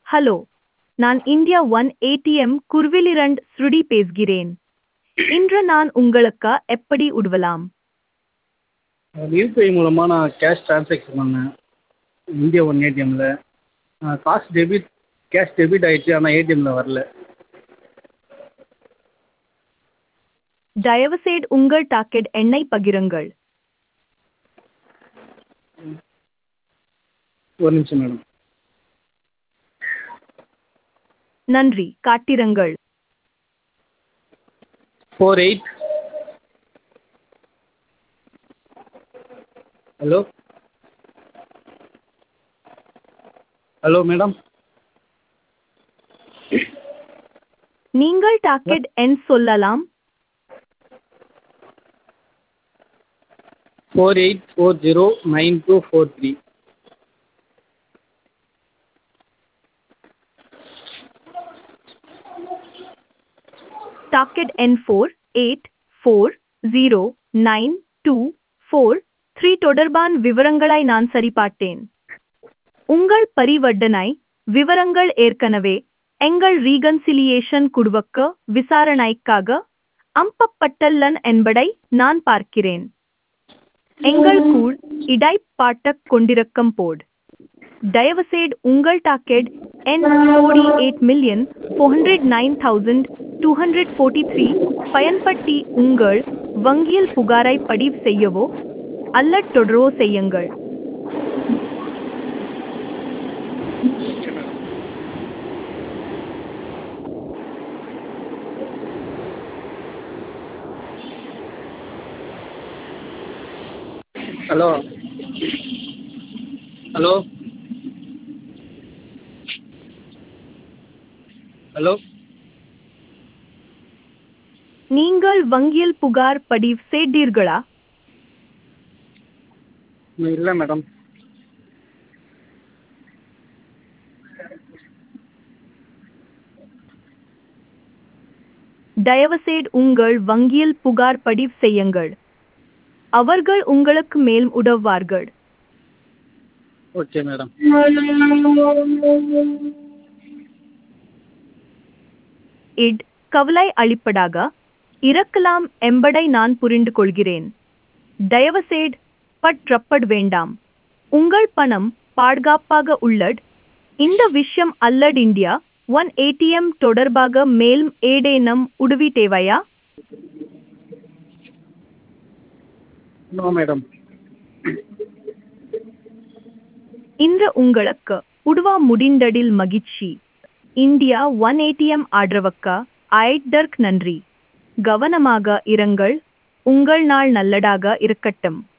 hello நான் India one ATM குர்விலிரண்ட் ஸ்ருடி பேசுகிறேன் இன்று நான் உங்களுக்கு எப்படி உதவலாம் யூபிஐ மூலமாக நான் கேஷ் ட்ரான்ஸாக்ஷன் பண்ணேன் இந்தியா ஒன் ஏடிஎம்மில் காசு டெபிட் கேஷ் டெபிட் ஆகிடுச்சு ஆனால் ஏடிஎம்மில் வரல தயவுசெய்து உங்கள் டாக்கெட் எண்ணை பகிருங்கள் ஒரு நிமிஷம் மேடம் நன்றி காட்டிருங்கள் four eight hello hello madam நீங்கள் டாக்கெட் எண் சொல்லலாம் four eight four zero nine two four three docket எண் four eight four zero nine two four three தொடர்பான விவரங்களை நான் சரிபார்த்தேன் உங்கள் பரிவர்த்தனை விவரங்கள் ஏற்கனவே எங்கள் ரீகன்சிலியேஷன் குழுவுக்கு விசாரணைக்காக அம்பப்பட்டுள்ளன என்பதை நான் பார்க்கிறேன் எங்கள் கூழ் இடைப்பாட்டக் கொண்டிருக்கும் போது தயவுசெய்து உங்கள் டாக்கெட் என் forty eight million four hundred nine thousand two hundred forty three பயன்படுத்தி உங்கள் வங்கியில் புகாரை பதிவு செய்யவோ அல்லது தொடரவோ செய்யுங்கள் ஹலோ ஹலோ ஹலோ நீங்கள் வங்கியில் புகார் பதிவு செய்தீர்களா இல்லை மேடம் தயவுசெய்து உங்கள் வங்கியில் புகார் பதிவு செய்யுங்கள் அவர்கள் உங்களுக்கு மேல் உதவுவார்கள் ஓகே மேடம் இட் கவலை அளிப்பதாக இருக்கலாம் என்பதை நான் புரிந்து கொள்கிறேன் தயவுசெய்து பற்றப்பட வேண்டாம் உங்கள் பணம் பாதுகாப்பாக உள்ளது இந்த விஷயம் அல்லது இந்தியா ஒன் ஏடிஎம் தொடர்பாக மேலும் ஏதேனும் உதவி தேவையா நோ மேடம் இன்று உங்களுக்கு உதவ முடிந்ததில் மகிழ்ச்சி இந்தியா ஒன் ஏடிஎம் ஆதரவுக்கு ஆயிட்டர்க் நன்றி கவனமாக இருங்கள் உங்கள் நாள் நல்லதாக இருக்கட்டும்